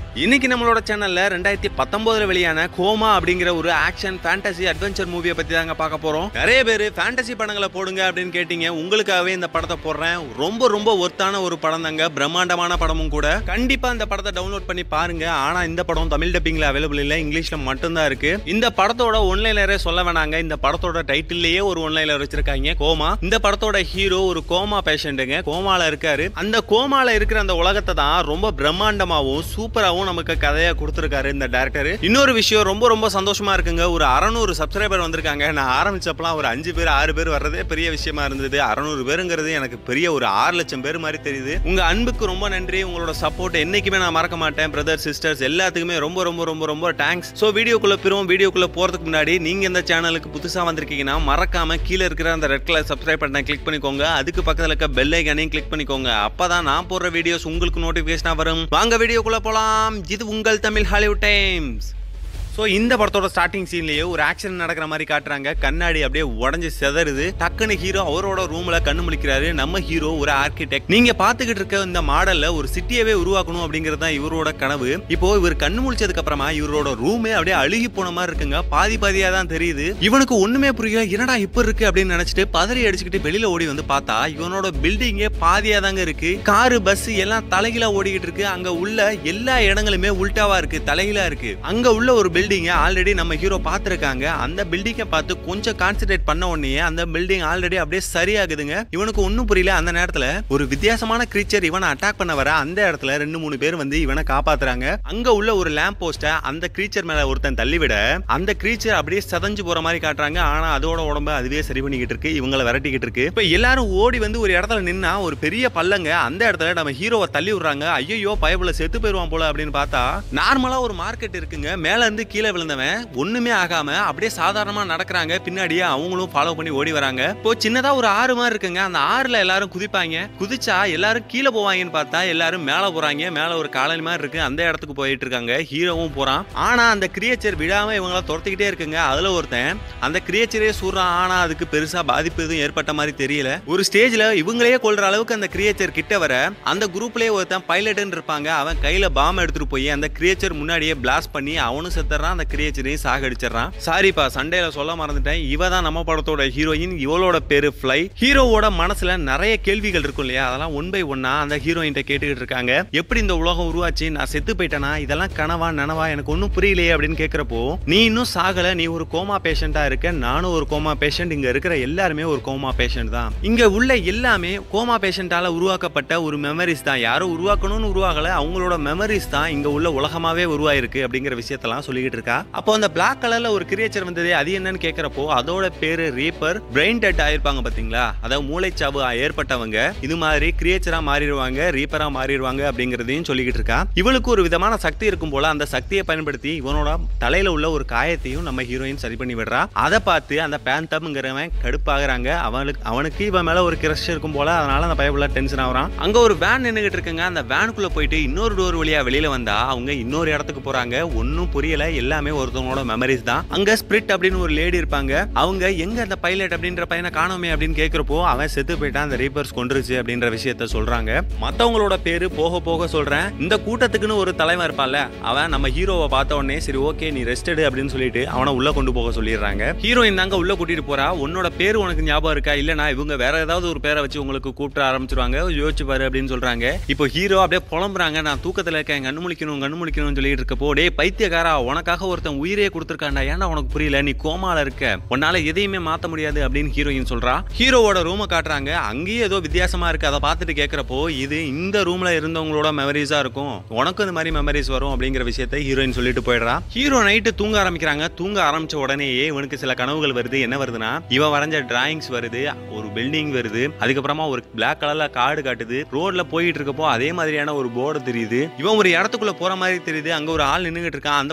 இன்னைக்கு நம்மளோட சேனல்ல ரெண்டாயிரத்தி பத்தொன்பதுல வெளியான கோமா அப்படிங்கிற ஒரு ஆக்ஷன் ஃபேண்டசி அட்வென்ச்சர் மூவியை பத்தி தாங்க பார்க்க போறோம் நிறைய பேர் ஃபேண்டசி படங்களை போடுங்க அப்படின்னு கேட்டீங்க உங்களுக்காகவே இந்த படத்தை போடுறேன் ரொம்ப ரொம்ப ஒர்த்தான ஒரு படம் தாங்க பிரம்மாண்டமான படமும் கூட கண்டிப்பா இந்த படத்தை டவுன்லோட் பண்ணி பாருங்க ஆனா இந்த படம் தமிழ் டப்பிங்ல அவைலபிள் இல்ல இங்கிலீஷ்ல மட்டும்தான் இருக்கு இந்த படத்தோட ஒன்லைனரே சொல்ல வேணாங்க இந்த படத்தோட டைட்டில்லையே ஒரு ஒன்லைனர் வச்சிருக்காங்க கோமா இந்த படத்தோட ஹீரோ ஒரு கோமா பேஷண்ட்டுங்க கோமால இருக்காரு அந்த கோமால இருக்கிற அந்த உலகத்தை தான் ரொம்ப பிரம்மாண்டமாவும் சூப்பராகவும் நமக்கு கதையா கொடுத்துருக்காரு இந்த டேரக்டர் இன்னொரு விஷயம் ரொம்ப ரொம்ப சந்தோஷமா இருக்குங்க ஒரு அறநூறு சப்ஸ்கிரைபர் வந்திருக்காங்க நான் ஆரம்பிச்சப்பலாம் ஒரு அஞ்சு பேர் ஆறு பேர் வர்றதே பெரிய விஷயமா இருந்தது அறநூறு பேருங்கிறது எனக்கு பெரிய ஒரு ஆறு லட்சம் பேர் மாதிரி தெரியுது உங்க அன்புக்கு ரொம்ப நன்றி உங்களோட சப்போர்ட் என்னைக்குமே நான் மறக்க மாட்டேன் பிரதர் சிஸ்டர்ஸ் எல்லாத்துக்குமே ரொம்ப ரொம்ப ரொம்ப ரொம்ப தேங்க்ஸ் ஸோ வீடியோக்குள்ள பிறவும் வீடியோக்குள்ள போறதுக்கு முன்னாடி நீங்க இந்த சேனலுக்கு புதுசா வந்திருக்கீங்கன்னா மறக்காம கீழே இருக்கிற அந்த ரெட் கலர் சப்ஸ்கிரைப் பட்டனை கிளிக் பண்ணிக்கோங்க அதுக்கு பக்கத்துல இருக்க பெல் ஐக்கானையும் கிளிக் பண்ணிக்கோங்க அப்பதான் நான் போடுற வீடியோஸ் உங்களுக்கு நோட்டிபிகேஷனா வரும் வாங்க வீடியோக்குள்ள போலாம் இது உங்கள் தமிழ் ஹாலிவுட் டைம்ஸ் ஸோ இந்த படத்தோட ஸ்டார்டிங் சீன்லயே ஒரு ஆக்ஷன் நடக்கிற மாதிரி காட்டுறாங்க கண்ணாடி அப்படியே உடஞ்சி செதறுது டக்குன்னு ஹீரோ அவரோட ரூம்ல கண்ணு முழிக்கிறாரு நம்ம ஹீரோ ஒரு ஆர்கிடெக்ட் நீங்க பாத்துக்கிட்டு இருக்க இந்த மாடல்ல ஒரு சிட்டியவே உருவாக்கணும் அப்படிங்கிறது தான் இவரோட கனவு இப்போ இவர் கண்ணு முழிச்சதுக்கு அப்புறமா இவரோட ரூமே அப்படியே அழுகி போன மாதிரி இருக்குங்க பாதி பாதியா தான் தெரியுது இவனுக்கு ஒண்ணுமே புரியல என்னடா இப்ப இருக்கு அப்படின்னு நினைச்சிட்டு பதறி அடிச்சுக்கிட்டு வெளியில ஓடி வந்து பார்த்தா இவனோட பில்டிங்கே பாதியா தாங்க இருக்கு காரு பஸ் எல்லாம் தலைகீழா ஓடிக்கிட்டு இருக்கு அங்க உள்ள எல்லா இடங்களுமே உல்டாவா இருக்கு தலைகீழா இருக்கு அங்க உள்ள ஒரு பில்டிங்கை ஆல்ரெடி நம்ம ஹீரோ பார்த்துருக்காங்க அந்த பில்டிங்கை பார்த்து கொஞ்சம் கான்சென்ட்ரேட் பண்ண உடனே அந்த பில்டிங் ஆல்ரெடி அப்படியே சரியாகுதுங்க இவனுக்கு ஒன்றும் புரியல அந்த நேரத்தில் ஒரு வித்தியாசமான கிரீச்சர் இவனை அட்டாக் பண்ண வர அந்த இடத்துல ரெண்டு மூணு பேர் வந்து இவனை காப்பாத்துறாங்க அங்க உள்ள ஒரு லேம்ப் போஸ்ட்டை அந்த கிரீச்சர் மேல ஒருத்தன் தள்ளிவிட அந்த கிரீச்சர் அப்படியே சதஞ்சு போற மாதிரி காட்டுறாங்க ஆனா அதோட உடம்ப அதுவே சரி பண்ணிக்கிட்டு இருக்கு இவங்களை விரட்டிக்கிட்டு இருக்கு இப்ப எல்லாரும் ஓடி வந்து ஒரு இடத்துல நின்னா ஒரு பெரிய பள்ளங்க அந்த இடத்துல நம்ம ஹீரோவை தள்ளி விடுறாங்க ஐயோ பயபுல செத்து போயிருவான் போல அப்படின்னு பார்த்தா நார்மலா ஒரு மார்க்கெட் இருக்குங்க மேல இருந்து கீழே விழுந்தவன் ஒண்ணுமே ஆகாம அப்படியே சாதாரணமா நடக்கிறாங்க பின்னாடியே அவங்களும் ஃபாலோ பண்ணி ஓடி வராங்க இப்போ சின்னதா ஒரு ஆறு மாதிரி இருக்குங்க அந்த ஆறுல எல்லாரும் குதிப்பாங்க குதிச்சா எல்லாரும் கீழே போவாங்கன்னு பார்த்தா எல்லாரும் மேல போறாங்க மேல ஒரு காலனி மாதிரி இருக்கு அந்த இடத்துக்கு போயிட்டு இருக்காங்க ஹீரோவும் போறான் ஆனா அந்த கிரியேச்சர் விடாம இவங்கள துரத்திக்கிட்டே இருக்குங்க அதுல ஒருத்தன் அந்த கிரியேச்சரே சூறான் ஆனா அதுக்கு பெருசா பாதிப்பு எதுவும் ஏற்பட்ட மாதிரி தெரியல ஒரு ஸ்டேஜ்ல இவங்களே கொல்ற அளவுக்கு அந்த கிரியேச்சர் கிட்ட வர அந்த குரூப்லயே ஒருத்தன் பைலட்னு இருப்பாங்க அவன் கையில பாம் எடுத்துட்டு போய் அந்த கிரியேச்சர் முன்னாடியே பிளாஸ்ட் பண்ணி அவனும் செத்துறான் அந்த கிரியேச்சரையும் சாகடிச்சிடறான் சாரிப்பா சண்டேல சொல்ல மறந்துட்டேன் இவ தான் நம்ம படத்தோட ஹீரோயின் இவளோட பேரு ஃப்ளை ஹீரோவோட மனசுல நிறைய கேள்விகள் இருக்கும் இல்லையா அதெல்லாம் ஒன் பை ஒன்னா அந்த ஹீரோயின் கேட்டுக்கிட்டு இருக்காங்க எப்படி இந்த உலகம் உருவாச்சு நான் செத்து போயிட்டேனா இதெல்லாம் கனவா நனவா எனக்கு ஒன்றும் புரியலையே அப்படின்னு கேட்கிறப்போ நீ இன்னும் சாகல நீ ஒரு கோமா பேஷண்டா இருக்க நானும் ஒரு கோமா பேஷண்ட் இங்க இருக்கிற எல்லாருமே ஒரு கோமா பேஷண்ட் தான் இங்க உள்ள எல்லாமே கோமா பேஷண்டால உருவாக்கப்பட்ட ஒரு மெமரிஸ் தான் யாரும் உருவாக்கணும்னு உருவாகல அவங்களோட மெமரிஸ் தான் இங்க உள்ள உலகமாவே உருவாயிருக்கு அப்படிங்கிற விஷயத்தெல்லாம் சொல்லிக்கிட்டு இருக்கா அப்போ அந்த பிளாக் கலர்ல ஒரு கிரியேச்சர் வந்ததே அது என்னன்னு கேட்கிறப்போ அதோட பேரு ரீப்பர் பிரெயின் டெட் ஆயிருப்பாங்க பாத்தீங்களா அதாவது மூளைச்சாவு ஏற்பட்டவங்க இது மாதிரி கிரியேச்சரா மாறிடுவாங்க ரீப்பரா மாறிடுவாங்க அப்படிங்கறதையும் சொல்லிக்கிட்டு இருக்கா இவளுக்கு ஒரு விதமான சக்தி இருக்கும் போல அந்த சக்தியை பயன்படுத்தி இவனோட தலையில உள்ள ஒரு காயத்தையும் நம்ம ஹீரோயின் சரி பண்ணி விடுறா அதை பார்த்து அந்த பேந்தம்ங்கிறவன் கடுப்பாகிறாங்க அவனுக்கு அவனுக்கு இவன் மேல ஒரு கிரஷ் இருக்கும் போல அதனால அந்த பயப்புல டென்ஷன் ஆகுறான் அங்க ஒரு வேன் நின்னுகிட்டு இருக்குங்க அந்த வேனுக்குள்ள போயிட்டு இன்னொரு டோர் வழியா வெளியில வந்தா அவங்க இன்னொரு இடத்துக்கு போறாங்க ஒன்னும் புரியல எல்லாமே ஒருத்தவங்களோட மெமரிஸ் தான் அங்க ஸ்பிரிட் அப்படின்னு ஒரு லேடி இருப்பாங்க அவங்க எங்க அந்த பைலட் அப்படின்ற பையனை காணோமே அப்படின்னு கேக்குறப்போ அவன் செத்து போயிட்டான் அந்த ரீப்பர்ஸ் கொண்டுருச்சு அப்படின்ற விஷயத்த சொல்றாங்க மத்தவங்களோட பேரு போக போக சொல்றேன் இந்த கூட்டத்துக்குன்னு ஒரு தலைவன் இருப்பான்ல அவன் நம்ம ஹீரோவை பார்த்த உடனே சரி ஓகே நீ ரெஸ்ட் எடு அப்படின்னு சொல்லிட்டு அவனை உள்ள கொண்டு போக சொல்லிடுறாங்க ஹீரோயின் தாங்க உள்ள கூட்டிட்டு போறா உன்னோட பேரு உனக்கு ஞாபகம் இருக்கா இல்லனா இவங்க வேற ஏதாவது ஒரு பேரை வச்சு உங்களுக்கு கூப்பிட ஆரம்பிச்சிருவாங்க யோசிச்சு பாரு அப்படின்னு சொல்றாங்க இப்போ ஹீரோ அப்படியே புலம்புறாங்க நான் தூக்கத்துல இருக்கேன் கண்ணு முழிக்கணும் கண்ணு முழிக்கணும்னு சொல்லிட்டு இருக்கப்போ டேய் பைத்தியக்காரா உனக்காக ஒருத்தன் உயிரே கொடுத்துருக்காண்டா ஏன்னா உனக்கு புரியல நீ கோமால இருக்க உன்னால எதையுமே மாத்த முடியாது அப்படின்னு ஹீரோயின் சொல்றா ஹீரோவோட ரூமை காட்டுறாங்க அங்கேயே ஏதோ வித்தியாசமா இருக்கு அதை பார்த்துட்டு கேட்கறப்போ இது இந்த ரூம்ல இருந்தவங்களோட மெமரிஸா இருக்கும் உனக்கும் இந்த மாதிரி மெமரிஸ் வரும் அப்படிங்கிற விஷயத்தை ஹீரோயின் சொல்லிட்டு போயிடுறா ஹீரோ நைட்டு தூங்க ஆரம்பிக்கிறாங்க தூங்க ஆரம்பிச்ச உடனேயே இவனுக்கு சில கனவுகள் வருது என்ன வருதுன்னா இவன் வரைஞ்ச டிராயிங்ஸ் வருது ஒரு பில்டிங் வருது அதுக்கப்புறமா ஒரு பிளாக் கலர்ல காடு காட்டுது ரோட்ல போயிட்டு இருக்கப்போ அதே மாதிரியான ஒரு போர்டு தெரியுது இவன் ஒரு இடத்துக்குள்ள போற மாதிரி தெரியுது அங்க ஒரு ஆள் நின்னுகிட்டு இருக்கான் அந்த பக்கம் திரும்பி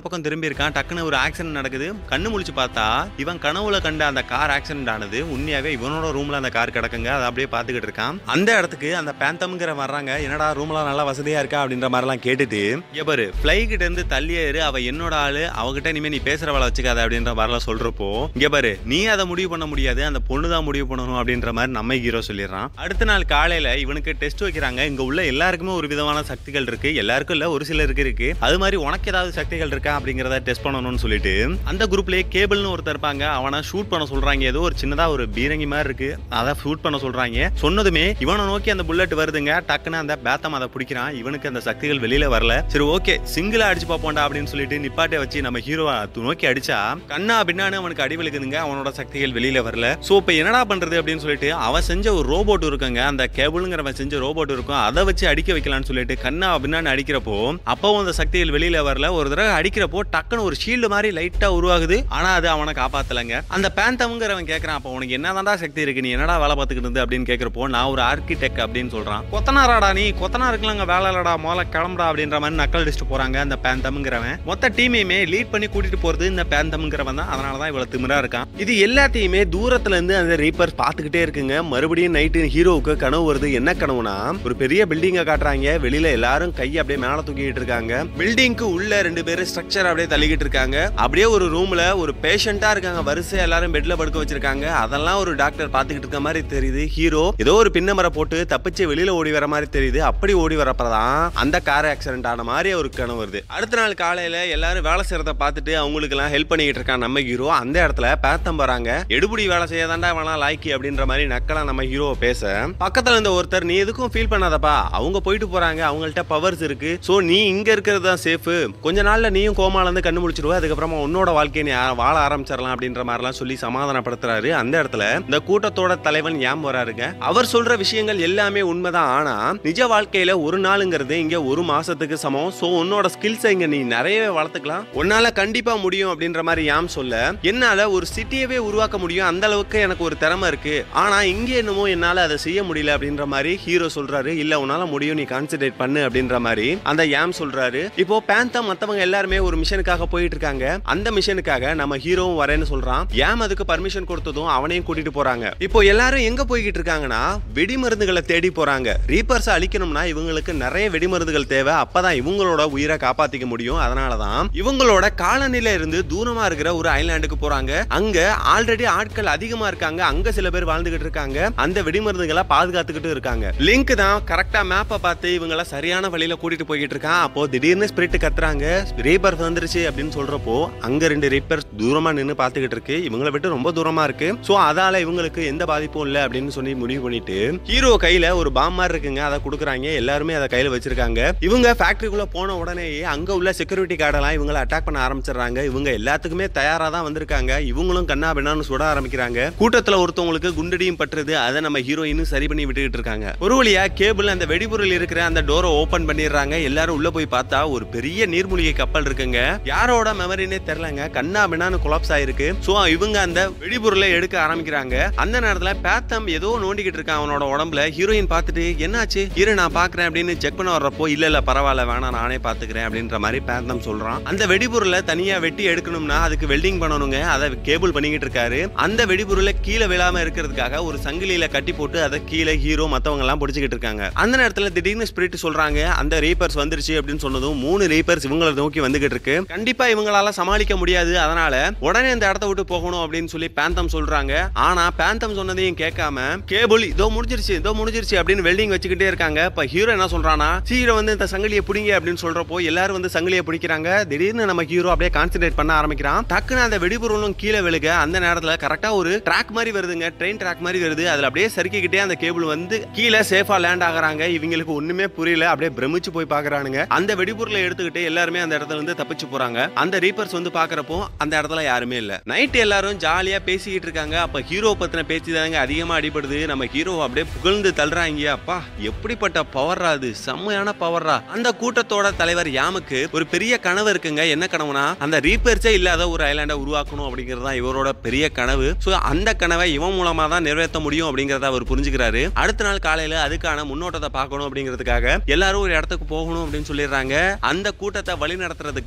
கிளம்பி இருக்கான் டக்குன்னு ஒரு ஆக்சிடென்ட் நடக்குது கண்ணு முழிச்சு பார்த்தா இவன் கனவுல கண்ட அந்த கார் ஆக்சிடென்ட் ஆனது உண்மையாவே இவனோட ரூம்ல அந்த கார் கிடக்குங்க அதை அப்படியே பார்த்துக்கிட்டு இருக்கான் அந்த இடத்துக்கு அந்த பேந்தம்ங்கிற வர்றாங்க என்னடா ரூம்லாம் நல்லா வசதியா இருக்கா அப்படின்ற மாதிரிலாம் கேட்டுட்டு இங்க பாரு ஃப்ளை கிட்ட இருந்து தள்ளியேறு அவ என்னோட ஆளு அவகிட்ட இனிமே நீ பேசுற வேலை வச்சுக்காத அப்படின்ற மாதிரிலாம் சொல்றப்போ இங்க பாரு நீ அதை முடிவு பண்ண முடியாது அந்த பொண்ணு தான் முடிவு பண்ணணும் அப்படின்ற மாதிரி நம்ம ஹீரோ சொல்லிடுறான் அடுத்த நாள் காலையில இவனுக்கு டெஸ்ட் வைக்கிறாங்க இங்க உள்ள எல்லாருக்குமே ஒரு விதமான சக்திகள் இருக்கு எல்லாருக்கும் இல்ல ஒரு சிலருக்கு இருக்கு அது மாதிரி உனக்கு ஏதாவது சக்திகள் இருக்கா அப்படிங்கறத டெஸ்ட் பண்ணணும்னு சொல்லிட்டு அந்த குரூப்லயே கேபிள்னு ஒருத்தர் இருப்பாங்க அவனை ஷூட் பண்ண சொல்றாங்க ஏதோ ஒரு சின்னதா ஒரு பீரங்கி மாதிரி இருக்கு அதை ஷூட் பண்ண சொல்றாங்க சொன்னதுமே இவனை நோக்கி அந்த புல்லட் வருதுங்க டக்குன்னு அந்த பேத்தம் அதை பிடிக்கிறான் இவனுக்கு அந்த சக்திகள் வெளியில வரல சரி ஓகே சிங்கிளா அடிச்சு பார்ப்போம்டா அப்படின்னு சொல்லிட்டு நிப்பாட்டை வச்சு நம்ம ஹீரோ நோக்கி அடிச்சா கண்ணா பின்னான்னு அவனுக்கு அடி விழுக்குதுங்க அவனோட சக்திகள் வெளியில வரல சோ இப்ப என்னடா பண்றது அப்படின்னு சொல்லிட்டு அவன் செஞ்ச ஒரு ரோபோட் இருக்குங்க அந்த கேபிள்ங்கிறவன் செஞ்ச ரோபோட் இருக்கும் அதை வச்சு அடிக்க வைக்கலாம்னு சொல்லிட்டு கண்ணா பின்னான்னு அடிக்கிறப்போ அப்பவும் அந்த சக்திகள் வெளியில வரல ஒரு தடவை அடிக்கிறப்போ டக்குன்னு ஒரு ஷீல்டு மாதிரி லைட்டா உருவாகுது ஆனா அது அவனை காப்பாத்தலங்க அந்த பேந்தம்ங்கிறவன் கேக்குறான் அப்போ உனக்கு என்னதான்டா சக்தி இருக்கு நீ என்னடா வேலை பார்த்துக்கிட்டு இருந்து அப்படின்னு கேக்குறப்போ நான் ஒரு ஆர்கிடெக்ட் அப்படின்னு சொல்றான் கொத்தனாராடா நீ கொத்தனா இருக்கலாங்க வேலை இல்லடா முதல்ல கிளம்புடா அப்படின்ற மாதிரி நக்கல் அடிச்சுட்டு போறாங்க அந்த பேந்தம்ங்கிறவன் மொத்த டீமையுமே லீட் பண்ணி கூட்டிட்டு போறது இந்த பேந்தம்ங்கிறவன் தான் அதனால தான் இவ்வளவு திமிரா இருக்கான் இது எல்லாத்தையுமே தூரத்துல இருந்து அந்த ரீப்பர் பார்த்துக்கிட்டே இருக்குங்க மறுபடியும் நைட்டு ஹீரோவுக்கு கனவு வருது என்ன கனவுனா ஒரு பெரிய பில்டிங்கை காட்டுறாங்க வெளியில எல்லாரும் கையை அப்படியே மேல தூக்கிட்டு இருக்காங்க பில்டிங்க்கு உள்ள ரெண்டு பேரும் ஸ்ட்ரக்சர் அப்படியே தள்ளிக்கிட்டு இருக்காங்க அப்படியே ஒரு ரூம்ல ஒரு பேஷண்டா இருக்காங்க வரிசை எல்லாரும் பெட்ல படுக்க வச்சிருக்காங்க அதெல்லாம் ஒரு டாக்டர் பாத்துக்கிட்டு இருக்க மாதிரி தெரியுது ஹீரோ ஏதோ ஒரு பின்னமரை போட்டு தப்பிச்சு வெளியில ஓடி வர மாதிரி தெரியுது அப்படி ஓடி வரப்பதான் அந்த கார் ஆக்சிடென்ட் ஆன மாதிரி ஒரு கனவு வருது அடுத்த நாள் காலையில எல்லாரும் வேலை செய்யறத பார்த்துட்டு அவங்களுக்கு எல்லாம் ஹெல்ப் பண்ணிக்கிட்டு இருக்கான் நம்ம ஹீரோ அந்த இடத்துல பேத்தம் வராங்க எடுபடி வேலை செய்யதாண்டா வேணா லாய்க்கி அப்படின்ற மாதிரி நக்கலா நம்ம ஹீரோ பேச பக்கத்துல இருந்த ஒருத்தர் நீ எதுக்கும் ஃபீல் பண்ணாதப்பா அவங்க போயிட்டு போறாங்க அவங்கள்ட்ட பவர்ஸ் இருக்கு சோ நீ இங்க இருக்கிறது தான் சேஃப் கொஞ்ச நாள்ல நீயும் கோமால இருந்து கண்ணு முடிச்சிருவ அதுக்கப்புறமா உன்னோட வாழ்க்கையை நீ ஆ- வாழ ஆரம்பிச்சிடலாம் அப்படின்ற மாதிரிலாம் சொல்லி சமாதானப்படுத்துறாரு அந்த இடத்துல இந்த கூட்டத்தோட தலைவன் ஏன் வராருங்க அவர் சொல்ற விஷயங்கள் எல்லாமே உண்மைதான் ஆனா நிஜ வாழ்க்கையில ஒரு நாளுங்கிறது இங்க ஒரு மாசத்துக்கு சமம் சோ உன்னோட ஸ்கில்ஸை இங்க நீ நிறையவே வளர்த்துக்கலாம் உன்னால கண்டிப்பா முடியும் அப்படின்ற மாதிரி யாம் சொல்ல என்னால ஒரு சிட்டியவே உருவாக்க முடியும் அந்த அளவுக்கு எனக்கு ஒரு திறமை இருக்கு ஆனா இங்க என்னமோ என்னால அதை செய்ய முடியல அப்படின்ற மாதிரி ஹீரோ சொல்றாரு இல்ல உன்னால முடியும் நீ கான்சென்ட்ரேட் பண்ணு அப்படின்ற மாதிரி அந்த யாம் சொல்றாரு இப்போ பேந்தம் மத்தவங்க எல்லாருமே ஒரு மிஷனுக்காக போயிட்டு இருக்காங்க அந்த மிஷனுக்காக நம்ம ஹீரோவும் வரேன்னு சொல்றான் யாம் அதுக்கு பர்மிஷன் கொடுத்ததும் அவனையும் கூட்டிட்டு போறாங்க இப்போ எல்லாரும் எங்க போய்கிட்டு இருக்காங்கன்னா வெடிமருந்துகளை தேடி போறாங்க ரீப்பர்ஸ் அழிக்கணும்னா இவங்களுக்கு நிறைய வெடிமருந்துகள் தேவை அப்பதான் இவங்களோட உயிரை காப்பாத்திக்க முடியும் அதனாலதான் இவங்களோட காலனில இருந்து தூரமா இருக்கிற ஒரு ஐலாண்டுக்கு போறாங்க அங்க ஆல்ரெடி ஆட்கள் அதிகமா இருக்காங்க அங்க சில பேர் வாழ்ந்துகிட்டு இருக்காங்க அந்த வெடிமருந்துகளை பாதுகாத்துக்கிட்டு இருக்காங்க லிங்க் தான் கரெக்டா மேப்பை பார்த்து இவங்கள சரியான வழியில கூட்டிட்டு போய்கிட்டு இருக்கான் அப்போ திடீர்னு ஸ்பிரிட் கத்துறாங்க ரீப்பர் வந்துருச்சு அப்படின்னு சொல்றப்போ அங்க ரெண்டு ரீப்பர் தூரமா நின்னு பாத்துக்கிட்டு இருக்கு இவங்களை விட்டு ரொம்ப தூரமா இருக்கு சோ அதால இவங்களுக்கு எந்த பாதிப்பும் இல்ல அப்படின்னு சொல்லி முடிவு பண்ணிட்டு ஹீரோ கையில ஒரு பாம் மாதிரி இருக்குங்க அதை கொடுக்குறாங்க எல்லாருமே அதை கையில வச்சிருக்காங்க இவங்க ஃபேக்டரிக்குள்ள போன உடனேயே அங்க உள்ள செக்யூரிட்டி கார்டெல்லாம் இவங்களை அட்டாக் பண்ண ஆரம்பிச்சிடுறாங்க இவங்க எல்லாத்துக்குமே தயாரா தான் வந்திருக்காங்க இவங்களும் கண்ணா பின்னான்னு சுட ஆரம்பிக்கிறாங்க கூட்டத்துல ஒருத்தவங்களுக்கு குண்டடியும் பட்டுறது அதை நம்ம ஹீரோயினும் சரி பண்ணி விட்டுக்கிட்டு இருக்காங்க ஒரு வழியா கேபிள் அந்த வெடிபொருள் இருக்கிற அந்த டோரை ஓபன் பண்ணிடுறாங்க எல்லாரும் உள்ள போய் பார்த்தா ஒரு பெரிய நீர்மூழ்கி கப்பல் இருக்குங்க யாரோட மெமரினே தெரியலங்க கண்ணா பின்னான்னு கொலாப்ஸ் ஆயிருக்கு சோ இவங்க அந்த வெடிபொருளை எடுக்க ஆரம்பிக்கிறாங்க அந்த நேரத்துல பேத்தம் ஏதோ நோண்டிக்கிட்டு இருக்கான் அவனோட உடம்புல ஹீரோயின் பார்த்துட்டு என்னாச்சு இரு நான் பாக்குறேன் அப்படின்னு செக் பண்ண வர்றப்போ இல்ல இல்ல பரவாயில்ல வேணாம் நானே பாத்துக்கிறேன் அப்படின்ற மாதிரி பேத்தம் சொல்றான் அந்த வெடிபொருளை தனியா வெட்டி எடுக்கணும்னா அதுக்கு வெல்டிங் பண்ணணுங்க அதை கேபிள் பண்ணிக்கிட்டு இருக்காரு அந்த வெடிபொருளை கீழே விழாம இருக்கிறதுக்காக ஒரு சங்கிலியில கட்டி போட்டு அதை கீழே ஹீரோ மத்தவங்க எல்லாம் பிடிச்சிக்கிட்டு இருக்காங்க அந்த நேரத்துல திடீர்னு ஸ்பிரிட் சொல்றாங்க அந்த ரீப்பர்ஸ் வந்துருச்சு அப்படின்னு சொன்னதும் மூணு ரீப்பர்ஸ் இவங்களை நோக்கி வந்துகிட்டு இருக்கு கண்டிப்பா இவங்களால சமாளிக்க முடியாது அதனால உடனே இந்த இடத்த விட்டு போகணும் அப்படின்னு சொல்லி பேந்தம் சொல்றாங்க ஆனா பேந்தம் சொன்னதையும் கேட்காம கேபிள் இதோ முடிஞ்சிருச்சு இதோ முடிஞ்சிருச்சு அப்படின்னு வெல்டிங் வச்சுக்கிட்டே இருக்காங்க இப்ப ஹீரோ என்ன சொல்றானா ஹீரோ வந்து இந்த சங்கிலியை பிடிங்க அப்படின்னு சொல்றப்போ எல்லாரும் வந்து சங்கிலியை பிடிக்கிறாங்க திடீர்னு நம்ம ஹீரோ அப்படியே கான்சென்ட்ரேட் பண்ண ஆரம்பிக்கிறான் டக்குன்னு அந்த வெடிபொருளும் கீழே விழுக அந்த நேரத்துல கரெக்டா ஒரு ட்ராக் மாதிரி வருதுங்க ட்ரெயின் ட்ராக் மாதிரி வருது அதுல அப்படியே சறுக்கிக்கிட்டே அந்த கேபிள் வந்து கீழே சேஃபா லேண்ட் ஆகுறாங்க இவங்களுக்கு ஒண்ணுமே புரியல அப்படியே பிரமிச்சு போய் பாக்குறானுங்க அந்த வெடிபொருளை எடுத்துக்கிட்டு எல்லாருமே அந்த இடத்துல இருந்து தப்பிச்சு போறாங்க அந்த ரீப்பர்ஸ் வந்து பாக்குறப்போ அந்த இடத்துல யாருமே இல்ல நைட் எல்லாரும் ஜாலியா பேசிக்கிட்டு இருக்காங்க அப்ப ஹீரோ பத்தின பேச்சு தாங்க அதிகமா அடிபடுது நம்ம ஹீரோ அப்படியே புகழ்ந்து தள்ளுறாங்க அப்பா எப்படிப்பட்ட பவர்ரா அது செம்மையான பவர்ரா அந்த கூட்டத்தோட தலைவர் யாமுக்கு ஒரு பெரிய கனவு இருக்குங்க என்ன கனவுனா அந்த ரீப்பர்ஸே இல்லாத ஒரு ஐலாண்டை உருவாக்கணும் அப்படிங்கிறது தான் இவரோட பெரிய கனவு சோ அந்த கனவை இவன் மூலமா தான் நிறைவேற்ற முடியும் அப்படிங்கறத அவர் புரிஞ்சுக்கிறாரு அடுத்த நாள் காலையில அதுக்கான முன்னோட்டத்தை பார்க்கணும் அப்படிங்கிறதுக்காக எல்லாரும் ஒரு இடத்துக்கு போகணும் அப்படின்னு சொல்லிடுறாங்க அந்த கூட்டத்தை வழி நடத்துறதுக்கு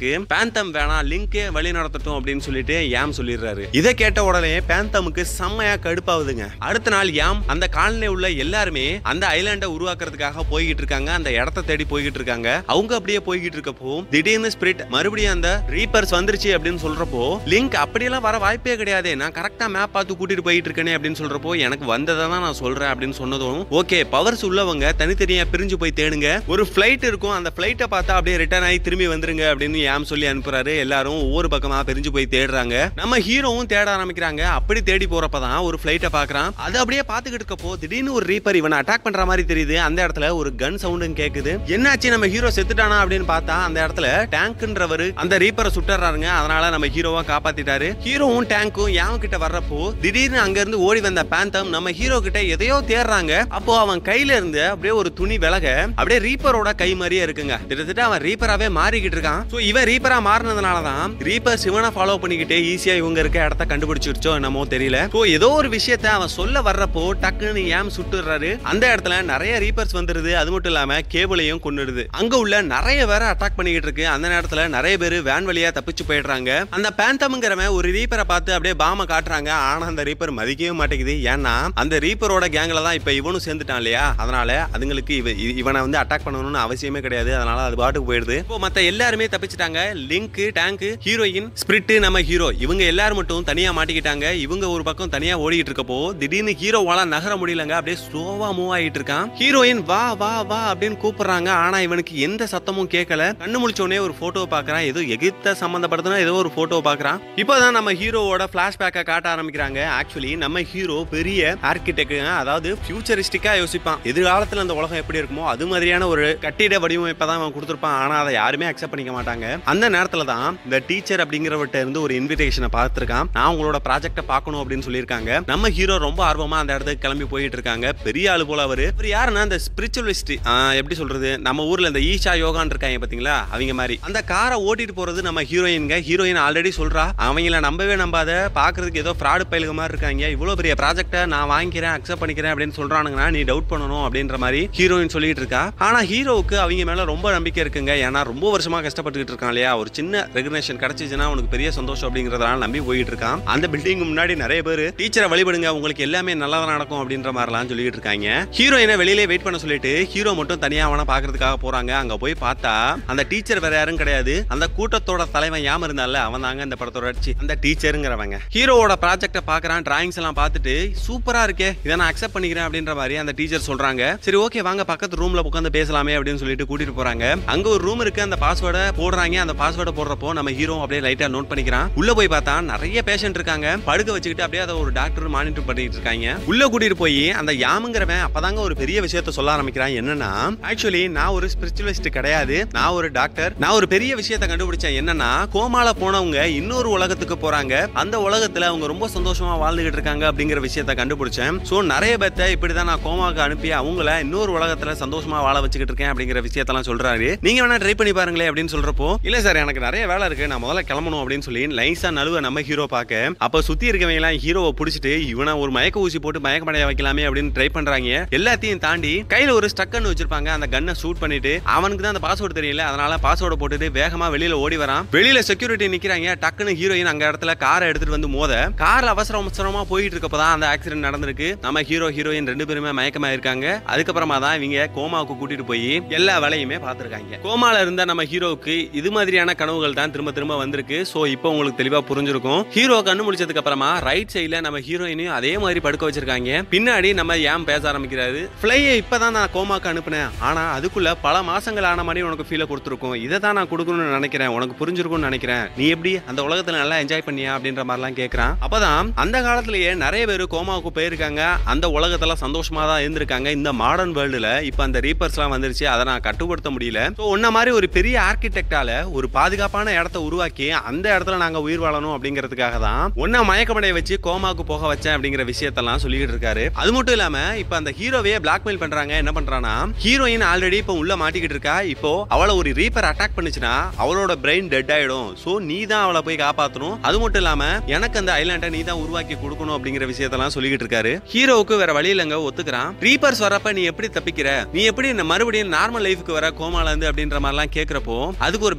பேந்தம் வேணாம் லிங்கே வழி நடத்தட்டும் அப்படின்னு சொல்லிட்டு யாம் சொல்லிடுறாரு இதை கேட்ட உடனே பேந்தமுக்கு செம்மையா கடுப்பாகுதுங்க அடுத்த நாள் யாம் அந்த காலனில உள்ள எல்லாருமே அந்த ஐலாண்டை உருவாக்குறதுக்காக போய்கிட்டு இருக்காங்க அந்த இடத்த தேடி போய்கிட்டு இருக்காங்க அவங்க அப்படியே போய்கிட்டு இருக்கப்போ திடீர்னு ஸ்பிரிட் மறுபடியும் அந்த ரீப்பர்ஸ் வந்துருச்சு அப்படின்னு சொல்றப்போ லிங்க் அப்படியெல்லாம் வர வாய்ப்பே கிடையாது நான் கரெக்டா மேப் பார்த்து கூட்டிட்டு போயிட்டு இருக்கேனே அப்படின்னு சொல்றப்போ எனக்கு வந்ததை தான் நான் சொல்றேன் அப்படின்னு சொன்னதும் ஓகே பவர்ஸ் உள்ளவங்க தனித்தனியா பிரிஞ்சு போய் தேடுங்க ஒரு ஃபிளைட் இருக்கும் அந்த ஃபிளைட்டை பார்த்தா அப்படியே ரிட்டர்ன் ஆகி திரும்பி வந்துருங்க அப்படின்னு யாம் சொல்லி அனுப்புறாரு எல்லாரும் ஒவ்வொரு பக்கமா பிரிஞ்சு போய் தேடுறாங்க நம்ம ஹீரோவும் தேட ஆரம்பிக்கிறாங்க அப்படி தேடி போறப்பதான் ஒரு ஃபிளைட்டை பாக்குறான் அது அப்படியே பாத்துக்கிட்டு இருக்கப்போ திடீர்னு ஒரு ரீப்பர் இவனை அட்டாக் பண்ற மாதிரி தெரியுது அந்த இடத்துல ஒரு கன் சவுண்டும் கேக்குது என்னாச்சு நம்ம ஹீரோ செத்துட்டானா அப்படின்னு பார்த்தா அந்த இடத்துல டேங்க்ன்றவர் அந்த ரீப்பரை சுட்டுறாருங்க அதனால நம்ம ஹீரோவா காப்பாத்திட்டாரு ஹீரோவும் டேங்க்கும் யாம் கிட்ட வர்றப்போ திடீர்னு அங்க இருந்து ஓடி வந்த பேந்தம் நம்ம ஹீரோ கிட்ட எதையோ தேடுறாங்க அப்போ அவன் கையில இருந்து அப்படியே ஒரு துணி விலக அப்படியே ரீப்பரோட கை மாதிரியே இருக்குங்க கிட்டத்தட்ட அவன் ரீப்பராவே மாறிக்கிட்டு இருக்கான் சோ இவன் ரீப்பரா மாறினதுனால தான் ரீப்பர் சிவனை ஃபாலோ பண்ணிக்கிட்டே ஈஸியா இவங்க இருக்க இடத்த கண்டுபிடிச்சிருச்சோ என்னமோ தெரியல சோ ஏதோ ஒரு விஷயத்த அவன் சொல்ல வர்றப்போ டக்குன்னு ஏம் சுட்டுறாரு அந்த இடத்துல நிறைய ரீப்பர்ஸ் வந்துருது அது மட்டும் இல்லாம கேபிளையும் கொண்டுடுது அங்க உள்ள நிறைய பேரை அட்டாக் பண்ணிக்கிட்டு இருக்கு அந்த நேரத்துல நிறைய பேர் வேன் வழியா தப்பிச்சு போயிடுறாங்க அந்த பேந்தம்ங்கிறவன் ஒரு ரீப்பரை பார்த்து அப்படியே பாம காட்டுறாங்க ஆனா அந்த ரீப்பர் மதிக்கவே மாட்டேங்குது ஏன்னா அந்த ரீப்பரோட கேங்ல தான் இப்ப இவனும் சேர்ந்துட்டான் இல்லையா அதனால அதுங்களுக்கு இவ இ- இவனை வந்து அட்டாக் பண்ணணும்னு அவசியமே கிடையாது அதனால அது பாட்டுக்கு போயிடுது இப்போ மத்த எல்லாருமே தப்பிச்சிட்டாங்க லிங்க் டேங்க் ஹீரோயின் ஸ்பிரிட் நம்ம ஹீரோ இவங்க எல்லாரும் மட்டும் தனியா மாட்டிக்கிட்டாங்க இவங்க ஒரு பக்கம் தனியா ஓடிட்டு இருக்கப்போ திடீர்னு ஹீரோவால நகர முடியலங்க அப்படியே ஸ்லோவா மூவ் ஆகிட்டு இருக்கான் ஹீரோயின் வா வா வா அப்படின்னு கூப்பிடுறாங்க ஆனா இவனுக்கு எந்த சத்தமும் கேட்கல கண்ணு முழிச்ச உடனே ஒரு போட்டோ பாக்குறான் ஏதோ எகிப்த சம்பந்தப்படுத்தினா ஏதோ ஒரு போட்டோ பாக்குறான் இப்போதான் நம்ம ஹீரோவோட பிளாஷ்பேக்கை காட்ட ஆரம்பிக்கிறாங்க ஆக்சுவலி நம்ம ஹீரோ பெரிய ஆர்கிடெக்ட் அதாவது ஃபியூச்சரிஸ்டிக்கா யோசிப்பான் எதிர்காலத்துல அந்த உலகம் எப்படி இருக்குமோ அது மாதிரியான ஒரு கட்டிட வடிவமைப்பை தான் அவன் கொடுத்திருப்பான் ஆனா அதை யாருமே அக்செப்ட் பண்ணிக்க மாட்டாங்க அந்த நேரத்துல தான் இந்த டீச்சர் அப்படிங்கிறவர்கிட்ட இருந்து ஒரு இன்விடேஷனை பார்த்திருக்கான் நான் உங்களோட ப்ராஜெக்ட்டை பார்க்கணும் அப்படின்னு சொல்லியிருக்காங்க நம்ம ஹீரோ ரொம்ப ஆர்வமா அந்த இடத்துக்கு கிளம்பி போயிட்டு இருக்காங்க பெரிய ஆளு போல அவரு இவர் யாருன்னா இந்த ஸ்பிரிச்சுவலிஸ்ட் எப்படி சொல்றது நம்ம ஊர்ல இந்த ஈஷா யோகான்னு இருக்காங்க பாத்தீங்களா அவங்க மாதிரி அந்த காரை ஓட்டிட்டு போறது நம்ம ஹீரோயின்ங்க ஹீரோயின் ஆல்ரெடி சொல்றா அவங்கள நம்பவே நம்பாத பாக்குறதுக்கு ஏதோ ஃப்ராடு பயிலுக மாதிரி இருக்காங்க இவ்வளவு பெரிய ப்ராஜெக்ட்டை நான் வாங்கிக்கிறேன் அக்செப்ட் பண்ணிக்கிறேன் அப்படின்னு சொல்றானுங்கன்னா நீ டவுட் பண்ணணும் அப்படின்ற மாதிரி ஹீரோயின் சொல்லிட்டு இருக்கா ஆனா ஹீரோவுக்கு அவங்க மேல ரொம்ப நம்பிக்கை இருக்குங்க ஏன்னா ரொம்ப வருஷமா கஷ்டப்பட்டுக்கிட்டு இருக்கான் இல்லையா ஒரு சின்ன ரெகனேஷன் கிடைச்சிச்சுன்னா உனக்கு பெரிய சந்தோஷம் அப்படிங்கறதுனால நம்பி போயிட்டு இருக்கான் அந்த பில்டிங் முன்னாடி நிறைய பேர் டீச்சரை வழிபடுங்க உங்களுக்கு எல்லாமே நல்லதா நடக்கும் அப்படின்ற மாதிரிலாம் சொல்லிட்டு இருக்காங்க ஹீரோயினை வெளியிலே வெயிட் பண்ண சொல்லிட்டு ஹீரோ மட்டும் தனியா அவனை பாக்குறதுக்காக போறாங்க அங்க போய் பார்த்தா அந்த டீச்சர் வேற யாரும் கிடையாது அந்த கூட்டத்தோட தலைவன் யாம இருந்தால அவன் தாங்க இந்த படத்தோட சி, அந்த டீச்சருங்கிறவங்க ஹீரோவோட ப்ராஜெக்ட பாக்குறான் டிராயிங்ஸ் எல்லாம் பார்த்துட்டு சூப்பரா இருக்கே இதை நான் அக்செப்ட் பண்ணிக்கிறேன் அப்படின்ற மாதிரி அந்த டீச்சர் சொல்றாங்க சரி ஓகே வாங்க பக்கத்து ரூம்ல உட்காந்து பேசலாமே அப்படின்னு சொல்லிட்டு கூட்டிட்டு போறாங்க அங்க ஒரு ரூம் இருக்கு அந்த பாஸ்வேர்டை போடுறாங்க அந்த பாஸ்வேர்டை போடுறப்போ நம்ம ஹீரோ அப்படியே லைட்டா நோட் பண்ணிக்கிறான் உள்ள போய் பார்த்தா நிறைய பேஷண்ட் இருக்காங்க படுக்க வச்சுக்கிட்டு அப்படியே அதை ஒரு டாக்டர் மானிட்டர் பண்ணிட்டு இருக்காங்க உள்ள கூட்டிட்டு போய் அந்த யாமுங்கிறவன் அப்பதாங்க ஒரு பெரிய விஷயத்த சொல்ல ஆரம்பிக்கிறான் என்னன்னா ஆக்சுவலி நான் ஒரு ஸ்பிரிச்சுவலிஸ்ட் கிடையாது நான் ஒரு டாக்டர் நான் ஒரு பெரிய விஷயத்த கண்டுபிடிச்சேன் என்னன்னா கோமால போனவங்க இன்னொரு உலகத்துக்கு போறாங்க அந்த உலகத்துல அவங்க ரொம்ப சந்தோஷமா வாழ்ந்துகிட்டு இருக்காங்க அப்படிங்கிற விஷயத்த கண்டுபிடிச்சேன் சோ நிறைய பேர்த்த இப்படிதான் நான் கோமாவுக்கு அனுப்பி அவங்கள இன்னொரு உலகத்துல சந்தோஷமா வாழ வச்சுக்கிட்டு இருக்கேன் அப்படிங்கிற விஷயத்தெல்லாம் சொல்றாரு நீங்க வேணா ட்ரை பண்ணி பாருங்களேன் அப்படின்னு சொல்றப்போ இல்ல சார் எனக்கு நிறைய வேலை இருக்கு நான் முதல்ல கிளம்பணும் அப்படின்னு சொல்லி லைசா நழுவ நம்ம ஹீரோ பார்க்க அப்ப சுத்தி இருக்கவங்க எல்லாம் ஹீரோவை பிடிச்சிட்டு இவனை ஒரு மயக்க ஊசி போட்டு மயக்கமடைய வைக்கலாமே அப்படின்னு ட்ரை பண்றாங்க எல்லாத்தையும் தாண்டி கையில ஒரு ஸ்டக்கன் வச்சிருப்பாங்க அந்த கன்னை ஷூட் பண்ணிட்டு அவனுக்கு தான் அந்த பாஸ்வேர்டு தெரியல அதனால பாஸ்வேர்டு போட்டுட்டு வேகமா வெளியில ஓடி வரான் வெளியில செக்யூரிட்டி நிக்கிறாங்க டக்குன்னு ஹீரோயின் அங்க இடத்துல காரை எடுத்துட்டு வந்து மோத கார்ல அவசர அவசரமா போயிட்டு இருக்கப்பதான் அந்த ஆக்சிடென்ட் நடந்திருக்கு நம்ம ஹீரோ ஹீரோயின் ரெண்டு பேருமே மயக்கமா இருக்காங்க அதுக்கப்புறமா தான் இவங்க கோமாவுக்கு கூட்டிட்டு போய் எல்லா வேலையுமே பார்த்திருக்காங்க கோமால இருந்த நம்ம ஹீரோவுக்கு இது மாதிரியான கனவுகள் தான் திரும்ப திரும்ப வந்திருக்கு சோ இப்போ உங்களுக்கு தெளிவா புரிஞ்சிருக்கும் ஹீரோ கண்ணு முடிச்சதுக்கு அப்புறமா ரைட் சைடுல நம்ம ஹீரோயினையும் அதே மாதிரி படுக்க வச்சிருக்காங்க பின்னாடி நம்ம ஏன் பேச ஆரம்பிக்கிறாரு ஃபிளையை இப்பதான் நான் கோமாக்கு அனுப்புனேன் ஆனா அதுக்குள்ள பல மாசங்கள் ஆன மாதிரி உனக்கு ஃபீலை கொடுத்துருக்கும் இதை தான் நான் கொடுக்கணும்னு நினைக்கிறேன் உனக்கு புரிஞ்சிருக்கும்னு நினைக்கிறேன் நீ எப்படி அந்த உலகத்துல நல்லா என்ஜாய் பண்ணியா அப்படின்ற மாதிரிலாம் கேட்கறான் அப்பதான் அந்த காலத்திலேயே நிறைய பேர் கோமாவுக்கு போயிருக்காங்க அந்த உலகத்துல சந்தோஷமா தான் இருந்திருக்காங்க இந்த மாடர்ன் வேர்ல்டுல இப்ப அந்த ரீப்பர்ஸ்லாம் வந்துருச்சு அதை நான் கட்டுப்படுத்த முடியல ஸோ உன்ன மாதிரி ஒரு பெரிய ஆர்கிடெக்டால ஒரு பாதுகாப்பான இடத்த உருவாக்கி அந்த இடத்துல நாங்க உயிர் வாழணும் அப்படிங்கிறதுக்காக தான் உன்ன மயக்கமடைய வச்சு கோமாவுக்கு போக வச்சேன் அப்படிங்கிற விஷயத்தெல்லாம் சொல்லிட்டு இருக்காரு அது மட்டும் இல்லாம இப்ப அந்த ஹீரோவையே பிளாக்மெயில் பண்றாங்க என்ன பண்றானா ஹீரோயின் ஆல்ரெடி இப்ப உள்ள மாட்டிக்கிட்டு இருக்கா இப்போ அவளை ஒரு ரீப்பர் அட்டாக் பண்ணுச்சுன்னா அவளோட பிரெயின் டெட் ஆயிடும் சோ நீ தான் அவளை போய் காப்பாத்தணும் அது மட்டும் இல்லாம எனக்கு அந்த ஐலாண்டை நீ தான் உருவாக்கி கொடுக்கணும் அப்படிங்கிற விஷயத்தெல்லாம் சொல்லிக்கிட்டு இருக்காரு ஹீரோவுக்கு வேற வழி இல்லைங்க ஒத்துக்கிறான் ரீப்பர்ஸ் வரப்ப நீ எப்படி தப்பிக்கிற நீ எப்படி இந்த மறுபடியும் நார்மல் லைஃப்க்கு வர கோமால இருந்து அப்படின்ற மாதிரிலாம் கேக்குறப்போ அதுக்கு ஒரு பேக் டோர்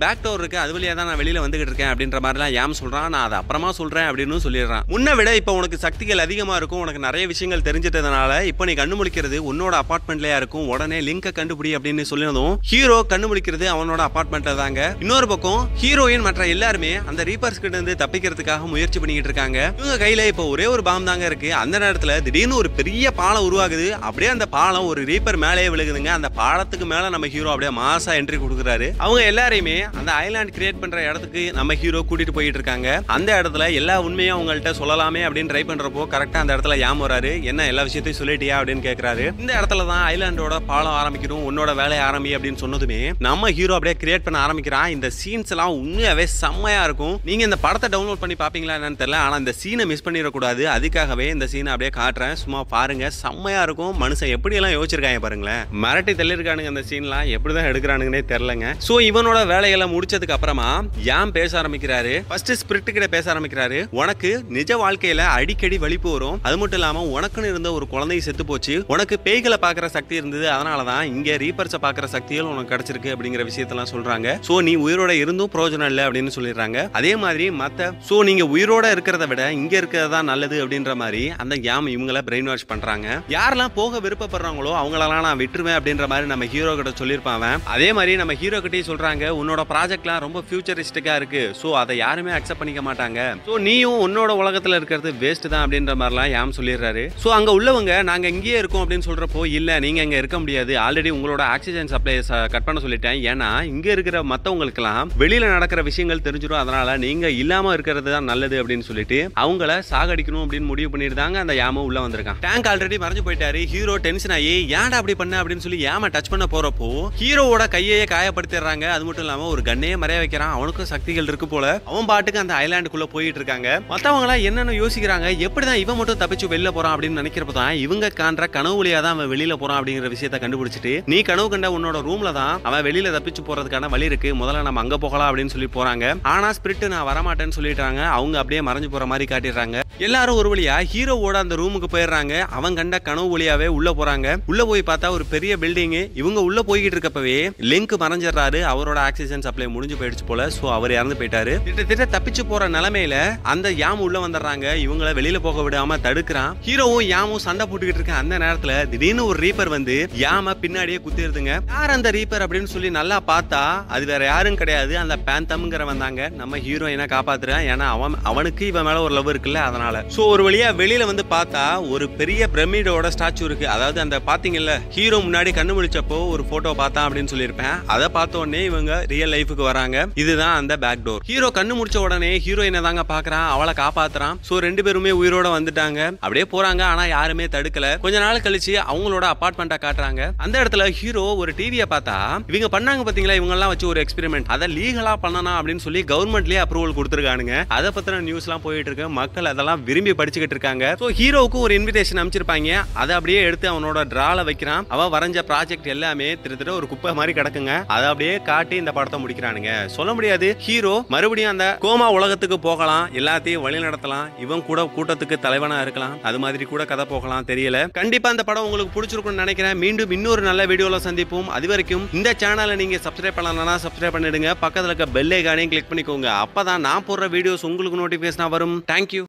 இருக்கு அது வழியா தான் நான் வெளியில வந்துகிட்டு இருக்கேன் அப்படின்ற மாதிரிலாம் யாம் சொல்றான் நான் அதை அப்புறமா சொல்றேன் அப்படின்னு சொல்லிடுறான் முன்ன விட இப்போ உனக்கு சக்திகள் அதிகமா இருக்கும் உனக்கு நிறைய விஷயங்கள் தெரிஞ்சிட்டதுனால இப்போ நீ கண்ணு முழிக்கிறது உன்னோட அபார்ட்மெண்ட்லயா இருக்கும் உடனே லிங்கை கண்டுபிடி அப்படின்னு சொல்லினதும் ஹீரோ கண்ணு முழிக்கிறது அவனோட அபார்ட்மெண்ட்ல தாங்க இன்னொரு பக்கம் ஹீரோயின் மற்ற எல்லாருமே அந்த ரீப்பர்ஸ் கிட்ட இருந்து தப்பிக்கிறதுக்காக முயற்சி பண்ணிக்கிட்டு இருக்காங்க இவங்க கையில இப்போ ஒரே ஒரு பாம் தாங்க இருக்கு அந்த நேரத்துல திடீர்னு ஒரு பெரிய பாலம் உருவாகுது அப்படியே அந்த பாலம் ஒரு ரீப்பர் மேலேயே விழுகுதுங்க அந்த பாலத்துக்கு மேல நம்ம ஹீரோ அப்படியே மாசா என்ட்ரி கொடுக்குறாரு அவங்க எல்லாரையுமே அந்த ஐலாண்ட் கிரியேட் பண்ற இடத்துக்கு நம்ம ஹீரோ கூட்டிட்டு போயிட்டு இருக்காங்க அந்த இடத்துல எல்லா உண்மையும் அவங்கள்ட்ட சொல்லலாமே அப்படின்னு ட்ரை பண்றப்போ கரெக்டா அந்த இடத்துல யாம் வராரு என்ன எல்லா விஷயத்தையும் சொல்லிட்டியா அப்படின்னு கேக்குறாரு இந்த இடத்துல தான் ஐலாண்டோட பாலம் ஆரம்பிக்கணும் உன்னோட வேலையை ஆரம்பி அப்படின்னு சொன்னதுமே நம்ம ஹீரோ அப்படியே கிரியேட் பண்ண ஆரம்பிக்கிறான் இந்த சீன்ஸ் எல்லாம் உண்மையாவே செம்மையா இருக்கும் நீங்க இந்த படத்தை டவுன்லோட் பண்ணி பாப்பீங்களா என்னன்னு தெரியல ஆனா இந்த சீனை மிஸ் பண்ணிடக்கூடாது அதுக்காகவே இந்த சீனை அப்படியே காட்டுறேன் சும்மா பாருங்க செம்மையா இருக்கும் மனுஷன் எப்படி எல்லாம் யோசிச்சிருக்காங்க பாருங்களேன் மிரட்டி தள்ளிருக்கானுங்க அந்த சீன்லாம் எப்படிதான் எடுக்கிறானுங்கன்னே தெரியலங்க சோ இவனோட வேலைகளை முடிச்சதுக்கு அப்புறமா யாம் பேச ஆரம்பிக்கிறாரு ஃபர்ஸ்ட் ஸ்பிரிட் கிட்ட பேச ஆரம்பிக்கிறாரு உனக்கு நிஜ வாழ்க்கையில அடிக்கடி வலிப்பு வரும் அது மட்டும் இல்லாம உனக்குன்னு இருந்த ஒரு குழந்தை செத்து போச்சு உனக்கு பேய்களை பாக்குற சக்தி இருந்தது அதனாலதான் இங்க ரீப்பர்ஸை பாக்குற சக்திகள் உனக்கு கிடைச்சிருக்கு அப்படிங்கிற விஷயத்தெல்லாம் சொல்றாங்க சோ நீ உயிரோட இருந்தும் பிரயோஜனம் இல்லை அப்படின்னு சொல்லிடுறாங்க அதே மாதிரி மத்த சோ நீங்க உயிரோட இருக்கிறத விட இங்க இருக்கிறது தான் நல்லது அப்படின்ற மாதிரி அந்த யாம் இவங்கள பிரெயின் வாஷ் பண்றாங்க யாரெல்லாம் போக விருப்பப்படுறாங்களோ அவங்களெல்லாம் நான் விட்டுருவேன் அப்படின்ற மாதிரி நம்ம ஹீரோ கிட்ட சொல்லியிருப்பான் அவன். அதே மாதிரி நம்ம ஹீரோ கிட்டயும் சொல்றாங்க உன்னோட ப்ராஜெக்ட்லாம் ரொம்ப ஃபியூச்சரிஸ்டிக்கா இருக்கு சோ அதை யாருமே அக்செப்ட் பண்ணிக்க மாட்டாங்க சோ நீயும் உன்னோட உலகத்துல இருக்கிறது வேஸ்ட் தான் அப்படின்ற மாதிரிலாம் யாம் சொல்லிடுறாரு சோ அங்க உள்ளவங்க நாங்க இங்கேயே இருக்கோம் அப்படின்னு சொல்றப்போ இல்ல நீங்க இங்க இருக்க முடியாது ஆல்ரெடி உங்களோட ஆக்சிஜன் சப்ளை கட் பண்ண சொல்லிட்டேன் ஏன்னா இங்க இருக்கிற மத்தவங்களுக்கெல்லாம் வெளியில நடக்கிற விஷயங்கள் தெரிஞ்சிடும் அதனால நீங்க இல்லாம இருக்கிறது தான் நல்லது அப்படின்னு சொல்லிட்டு அவங்கள சாகடிக்கணும் அப்படின்னு முடிவு பண்ணிருந்தாங்க அந்த யாம உள்ள வந்திருக்கான் டேங்க் ஆல்ரெடி மறைஞ்சு போயிட்டாரு ஹீரோ டென்ஷன் ஆகி ஏன்டா அப்படி பண்ண அப்படின்னு சொல்லி ஏமா டச் பண்ண போறப்போ ஹீரோவோட கையையே காயப்படுத்திடுறாங்க அது மட்டும் இல்லாம ஒரு கண்ணையே மறைய வைக்கிறான் அவனுக்கும் சக்திகள் இருக்கு போல அவன் பாட்டுக்கு அந்த ஐலாண்டுக்குள்ள போயிட்டு இருக்காங்க மத்தவங்க எல்லாம் என்னென்ன யோசிக்கிறாங்க எப்படிதான் இவன் மட்டும் தப்பிச்சு வெளில போறான் அப்படின்னு நினைக்கிறப்ப தான் இவங்க காண்ற கனவு வழியா தான் அவன் வெளியில போறான் அப்படிங்கிற விஷயத்த கண்டுபிடிச்சிட்டு நீ கனவு கண்ட உன்னோட ரூம்ல தான் அவன் வெளியில தப்பிச்சு போறதுக்கான வழி இருக்கு முதல்ல நம்ம அங்க போகலாம் அப்படின்னு சொல்லி போறாங்க ஆனா ஸ்பிரிட் நான் வரமாட்டேன்னு சொல்லிட்டாங்க அவங்க அப்படியே மறைஞ்சு போற மாதிரி காட்டிடுறாங்க எல்லாரும் ஒரு வழியா ஹீரோவோட அந்த ரூமுக்கு போயிடுறாங்க அவன் கண்ட கனவு வழியாவே உள்ள போறாங்க உள்ள போய் பார்த்தா ஒரு பெரிய பில்டிங் இவங்க உள்ள போய்கிட்டு இருக்கப்பவே லிங்க் மறைஞ்சிடறாரு அவரோட ஆக்சிஜன் சப்ளை முடிஞ்சு போயிடுச்சு போல சோ அவர் இறந்து போயிட்டாரு கிட்டத்தட்ட தப்பிச்சு போற நிலைமையில அந்த யாம் உள்ள வந்துடுறாங்க இவங்கள வெளியில போக விடாம தடுக்கிறான் ஹீரோவும் யாமும் சண்டை போட்டுக்கிட்டு இருக்க அந்த நேரத்துல திடீர்னு ஒரு ரீப்பர் வந்து யாம பின்னாடியே குத்திருதுங்க யார் அந்த ரீப்பர் அப்படின்னு சொல்லி நல்லா பார்த்தா அது வேற யாரும் கிடையாது அந்த பேந்தம்ங்கிற வந்தாங்க நம்ம ஹீரோயினை காப்பாத்துறான் ஏன்னா அவன் அவனுக்கு இவன் மேல ஒரு லவ் இருக்குல்ல அதனால சோ ஒரு வழியா வெளியில வந்து பார்த்தா ஒரு பெரிய பிரமிடோட ஸ்டாச்சு இருக்கு அதாவது அந்த பாத்தீங்கல்ல ஹீரோ முன்னாடி கண்ணு முழிச்சப்போ ஒரு போட்டோ பார்த்தான் அப்படின்னு சொல்லியிருப்பேன் அதை பார்த்த உடனே இவங்க ரியல் லைஃபுக்கு வராங்க இதுதான் அந்த பேக் டோர் ஹீரோ கண்ணு முடிச்ச உடனே ஹீரோயினை தாங்க பாக்குறான் அவளை காப்பாத்துறான் சோ ரெண்டு பேருமே உயிரோட வந்துட்டாங்க அப்படியே போறாங்க ஆனா யாருமே தடுக்கல கொஞ்ச நாள் கழிச்சு அவங்களோட அபார்ட்மெண்ட்டை காட்டுறாங்க அந்த இடத்துல ஹீரோ ஒரு டிவியை பார்த்தா இவங்க பண்ணாங்க பாத்தீங்களா இவங்க எல்லாம் வச்சு ஒரு எக்ஸ்பெரிமெண்ட் அதை லீகலா பண்ணணும் அப்படின்னு சொல்லி கவர்மெண்ட்லயே அப்ரூவல் கொடுத்துருக்கானுங்க அதை பத்தின நியூஸ் எல்லாம் போயிட்டு இருக்கு மக்கள் அதெல்லாம் விரும்பி படிச்சுக்கிட்டு இருக்காங்க சோ ஹீரோவுக்கு ஒரு இன்விடேஷன் அமைச்சிருப்பாங்க அதை அப்படியே எடுத்து அவனோட டிரால வைக்கிறான் அவ வரைஞ்ச ப்ராஜெக்ட் எல்லாமே திருத்திட்ட ஒரு குப்பை மாதிரி கிடக்குங்க அதை அப்படியே காட்டி இந்த படத்தை முடிக்கிறானுங்க சொல்ல முடியாது ஹீரோ மறுபடியும் அந்த கோமா உலகத்துக்கு போகலாம் எல்லாத்தையும் வழி நடத்தலாம் இவன் கூட கூட்டத்துக்கு தலைவனா இருக்கலாம் அது மாதிரி கூட கதை போகலாம் தெரியல கண்டிப்பா இந்த படம் உங்களுக்கு பிடிச்சிருக்கும்னு நினைக்கிறேன் மீண்டும் இன்னொரு நல்ல வீடியோல சந்திப்போம் அது வரைக்கும் இந்த சேனலை நீங்க சப்ஸ்கிரைப் பண்ணலன்னா சப்ஸ்கிரைப் பண்ணிடுங்க பக்கத்துல இருக்க பெல் ஐகானையும் கிளிக் பண்ணிக்கோங்க அப்பதான் நான் போடுற வீடியோஸ் உங்களுக்கு நோட்டிபிகேஷனா வரும் தேங்க்யூ